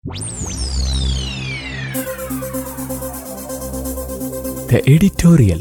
The editorial.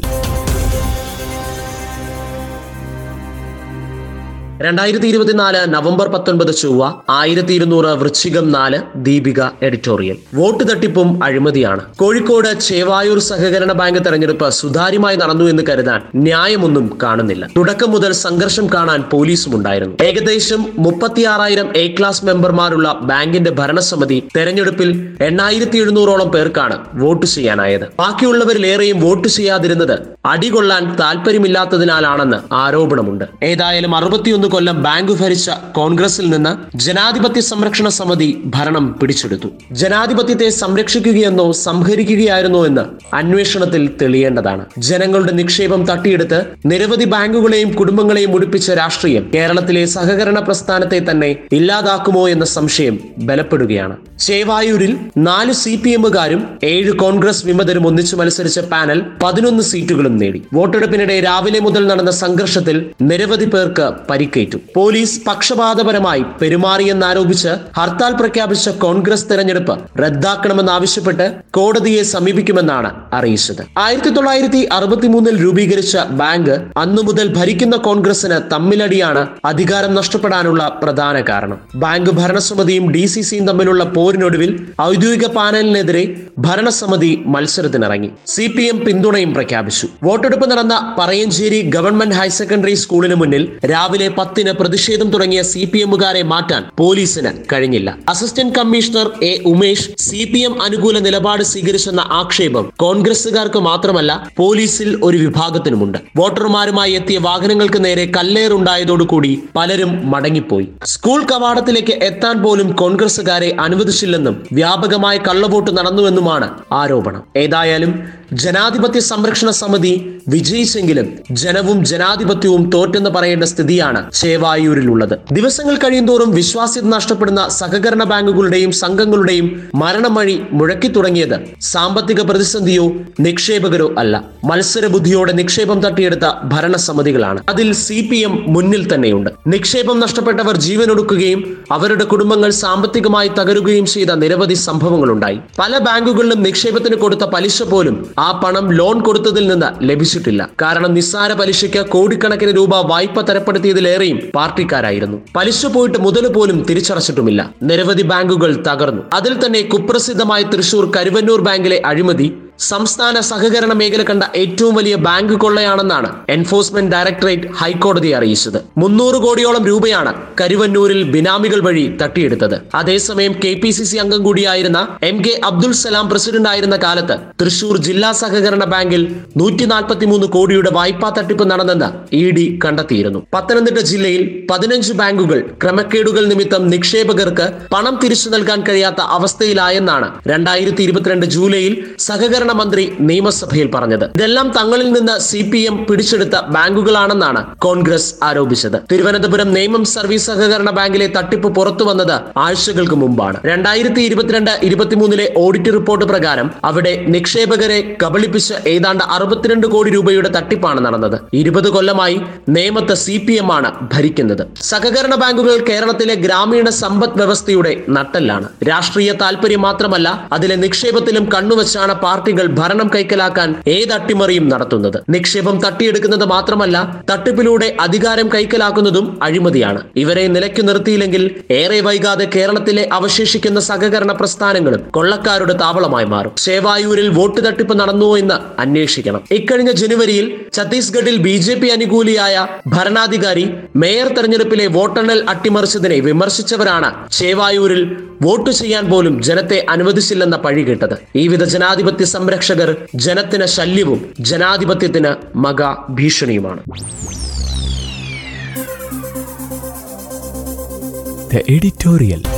രണ്ടായിരത്തി ഇരുപത്തിനാല് November പത്തൊൻപത് ചൊവ്വ ആയിരത്തി ഇരുന്നൂറ് വൃശ്ചികം നാല് ദീപിക എഡിറ്റോറിയൽ വോട്ട് തട്ടിപ്പും അഴിമതിയാണ് കോഴിക്കോട് ചേവായൂർ സഹകരണ ബാങ്ക് തെരഞ്ഞെടുപ്പ് സുതാര്യമായി നടന്നു എന്ന് കരുതാൻ ന്യായമൊന്നും കാണുന്നില്ല തുടക്കം മുതൽ സംഘർഷം കാണാൻ പോലീസും ഉണ്ടായിരുന്നു ഏകദേശം മുപ്പത്തിയാറായിരം എ ക്ലാസ് മെമ്പർമാരുള്ള ബാങ്കിന്റെ ഭരണസമിതി തെരഞ്ഞെടുപ്പിൽ എണ്ണായിരത്തി എഴുന്നൂറോളം പേർക്കാണ് വോട്ട് ചെയ്യാനായത് ബാക്കിയുള്ളവരിലേറെയും വോട്ട് ചെയ്യാതിരുന്നത് അടികൊള്ളാൻ താല്പര്യമില്ലാത്തതിനാലാണെന്ന് ആരോപണമുണ്ട് ഏതായാലും അറുപത്തിയൊന്ന് കൊല്ലം ബാങ്ക് ഭരിച്ച കോൺഗ്രസിൽ നിന്ന് ജനാധിപത്യ സംരക്ഷണ സമിതി ഭരണം പിടിച്ചെടുത്തു ജനാധിപത്യത്തെ സംരക്ഷിക്കുകയെന്നോ സംഹരിക്കുകയായിരുന്നോ എന്ന് അന്വേഷണത്തിൽ തെളിയേണ്ടതാണ് ജനങ്ങളുടെ നിക്ഷേപം തട്ടിയെടുത്ത് നിരവധി ബാങ്കുകളെയും കുടുംബങ്ങളെയും മുടിപ്പിച്ച രാഷ്ട്രീയം കേരളത്തിലെ സഹകരണ പ്രസ്ഥാനത്തെ തന്നെ ഇല്ലാതാക്കുമോ എന്ന സംശയം ബലപ്പെടുകയാണ് ചേവായൂരിൽ നാല് സി പി എമ്മുകാരും ഏഴ് കോൺഗ്രസ് വിമതരും ഒന്നിച്ചു മത്സരിച്ച പാനൽ പതിനൊന്ന് സീറ്റുകളും നേടി വോട്ടെടുപ്പിനിടെ രാവിലെ മുതൽ നടന്ന സംഘർഷത്തിൽ നിരവധി പേർക്ക് പരിക്കേറ്റു പോലീസ് പക്ഷപാതപരമായി പെരുമാറിയെന്നാരോപിച്ച് ഹർത്താൽ പ്രഖ്യാപിച്ച കോൺഗ്രസ് തെരഞ്ഞെടുപ്പ് റദ്ദാക്കണമെന്നാവശ്യപ്പെട്ട് കോടതിയെ സമീപിക്കുമെന്നാണ് അറിയിച്ചത് ആയിരത്തി തൊള്ളായിരത്തി അറുപത്തിമൂന്നിൽ രൂപീകരിച്ച ബാങ്ക് അന്നു മുതൽ ഭരിക്കുന്ന കോൺഗ്രസിന് തമ്മിലടിയാണ് അധികാരം നഷ്ടപ്പെടാനുള്ള പ്രധാന കാരണം ബാങ്ക് ഭരണസമിതിയും ഡി സി സിയും തമ്മിലുള്ള പോരിനൊടുവിൽ ഔദ്യോഗിക പാനലിനെതിരെ ഭരണസമിതി മത്സരത്തിനിറങ്ങി സി പി എം പിന്തുണയും പ്രഖ്യാപിച്ചു വോട്ടെടുപ്പ് നടന്ന പറയഞ്ചേരി ഗവൺമെന്റ് ഹയർ സെക്കൻഡറി സ്കൂളിന് മുന്നിൽ രാവിലെ പത്തിന് പ്രതിഷേധം തുടങ്ങിയ സി പി എമ്മുകാരെ മാറ്റാൻ പോലീസിന് കഴിഞ്ഞില്ല assistant commissioner A Umesh C P M അനുകൂല നിലപാട് സ്വീകരിച്ചെന്ന ആക്ഷേപം കോൺഗ്രസുകാർക്ക് മാത്രമല്ല പോലീസിൽ ഒരു വിഭാഗത്തിനുമുണ്ട് വോട്ടർമാരുമായി എത്തിയ വാഹനങ്ങൾക്ക് നേരെ കല്ലേറുണ്ടായതോടുകൂടി പലരും മടങ്ങിപ്പോയി സ്കൂൾ കവാടത്തിലേക്ക് എത്താൻ പോലും കോൺഗ്രസുകാരെ അനുവദിച്ചില്ലെന്നും വ്യാപകമായ കള്ളവോട്ട് നടന്നുവെന്നുമാണ് ആരോപണം ഏതായാലും ജനാധിപത്യ സംരക്ഷണ സമിതി വിജയിച്ചെങ്കിലും ജനവും ജനാധിപത്യവും തോറ്റെന്ന് പറയേണ്ട സ്ഥിതിയാണ് ചേവായൂരിലുള്ളത് ദിവസങ്ങൾ കഴിയുന്തോറും വിശ്വാസ്യത നഷ്ടപ്പെടുന്ന സഹകരണ ബാങ്കുകളുടെയും സംഘങ്ങളുടെയും മരണം വഴി മുഴക്കി തുടങ്ങിയത് സാമ്പത്തിക പ്രതിസന്ധിയോ നിക്ഷേപകരോ അല്ല മത്സരബുദ്ധിയോടെ നിക്ഷേപം തട്ടിയെടുത്ത ഭരണസമിതികളാണ് അതിൽ സി പി എം മുന്നിൽ തന്നെയുണ്ട് നിക്ഷേപം നഷ്ടപ്പെട്ടവർ ജീവനൊടുക്കുകയും അവരുടെ കുടുംബങ്ങൾ സാമ്പത്തികമായി തകരുകയും ചെയ്ത നിരവധി സംഭവങ്ങളുണ്ടായി പല ബാങ്കുകളിലും നിക്ഷേപത്തിന് കൊടുത്ത പലിശ പോലും ആ പണം ലോൺ കൊടുത്തതിൽ നിന്ന് ലഭിച്ചിട്ടില്ല കാരണം നിസ്സാര പലിശയ്ക്ക് കോടിക്കണക്കിന് രൂപ വായ്പ തരപ്പെടുത്തിയതിലേറെയും പാർട്ടിക്കാരായിരുന്നു പലിശ പോയിട്ട് മുതൽ പോലും തിരിച്ചടച്ചിട്ടുമില്ല നിരവധി ബാങ്കുകൾ തകർന്നു അതിൽ തന്നെ കുപ്രസിദ്ധമായ തൃശൂർ കരുവന്നൂർ ബാങ്കിലെ അഴിമതി സംസ്ഥാന സഹകരണ മേഖല കണ്ട ഏറ്റവും വലിയ ബാങ്ക് കൊള്ളയാണെന്നാണ് എൻഫോഴ്സ്മെന്റ് ഡയറക്ടറേറ്റ് ഹൈക്കോടതിയെ അറിയിച്ചത് മുന്നൂറ് കോടിയോളം രൂപയാണ് കരുവന്നൂരിൽ ബിനാമികൾ വഴി തട്ടിയെടുത്തത് അതേസമയം കെ പി സി സി അംഗം കൂടിയായിരുന്ന M K Abdul Salam president ആയിരുന്ന കാലത്ത് തൃശൂർ ജില്ലാ സഹകരണ ബാങ്കിൽ നൂറ്റി നാൽപ്പത്തിമൂന്ന് കോടിയുടെ വായ്പാ തട്ടിപ്പ് നടന്നെന്ന് ഇ ഡി കണ്ടെത്തിയിരുന്നു പത്തനംതിട്ട ജില്ലയിൽ പതിനഞ്ച് ബാങ്കുകൾ ക്രമക്കേടുകൾ നിമിത്തം നിക്ഷേപകർക്ക് പണം തിരിച്ചു നൽകാൻ കഴിയാത്ത അവസ്ഥയിലായെന്നാണ് രണ്ടായിരത്തി ഇരുപത്തിരണ്ട് ജൂലൈയിൽ സഹകരണ മന്ത്രി നിയമസഭയിൽ പറഞ്ഞത് ഇതെല്ലാം തങ്ങളിൽ നിന്ന് സി പി എം പിടിച്ചെടുത്ത ബാങ്കുകളാണെന്നാണ് കോൺഗ്രസ് ആരോപിച്ചത് തിരുവനന്തപുരം നിയമം സർവീസ് സഹകരണ ബാങ്കിലെ തട്ടിപ്പ് പുറത്തു വന്നത് ആഴ്ചകൾക്ക് മുമ്പാണ് രണ്ടായിരത്തി ഇരുപത്തിരണ്ട് ഇരുപത്തിമൂന്നിലെ ഓഡിറ്റ് റിപ്പോർട്ട് പ്രകാരം അവിടെ നിക്ഷേപകരെ കബളിപ്പിച്ച് ഏതാണ്ട് അറുപത്തിരണ്ട് കോടി രൂപയുടെ തട്ടിപ്പാണ് നടന്നത് ഇരുപത് കൊല്ലമായി നേമത്ത് സി പി എം ആണ് ഭരിക്കുന്നത് സഹകരണ ബാങ്കുകൾ കേരളത്തിലെ ഗ്രാമീണ സമ്പദ് വ്യവസ്ഥയുടെ നട്ടെല്ലാണ് രാഷ്ട്രീയ താല്പര്യം മാത്രമല്ല അതിലെ നിക്ഷേപത്തിലും കണ്ണുവച്ചാണ് പാർട്ടികൾ ഭരണം കൈക്കലാക്കാൻ ഏത് അട്ടിമറിയും നടത്തുന്നത് നിക്ഷേപം തട്ടിയെടുക്കുന്നത് മാത്രമല്ല തട്ടിപ്പിലൂടെ അധികാരം കൈക്കലാക്കുന്നതും അഴിമതിയാണ് ഇവരെ നിലയ്ക്കു നിർത്തിയില്ലെങ്കിൽ ഏറെ വൈകാതെ കേരളത്തിലെ അവശേഷിക്കുന്ന സഹകരണ പ്രസ്ഥാനങ്ങളും കൊള്ളക്കാരുടെ താവളമായി മാറും ചേവായൂരിൽ വോട്ട് തട്ടിപ്പ് നടന്നുവോ എന്ന് അന്വേഷിക്കണം ഇക്കഴിഞ്ഞ ജനുവരിയിൽ ഛത്തീസ്ഗഡിൽ ബി ജെ പി അനുകൂലിയായ ഭരണാധികാരി മേയർ തെരഞ്ഞെടുപ്പിലെ വോട്ടെണ്ണൽ അട്ടിമറിച്ചതിനെ വിമർശിച്ചവരാണ് ചേവായൂരിൽ വോട്ട് ചെയ്യാൻ പോലും ജനത്തെ അനുവദിച്ചില്ലെന്ന പഴി കേട്ടത് ഈ വിധ ജനാധിപത്യ സംരക്ഷകർ ജനത്തിന് ശല്യവും ജനാധിപത്യത്തിന് മക ഭീഷണിയുമാണ് The editorial.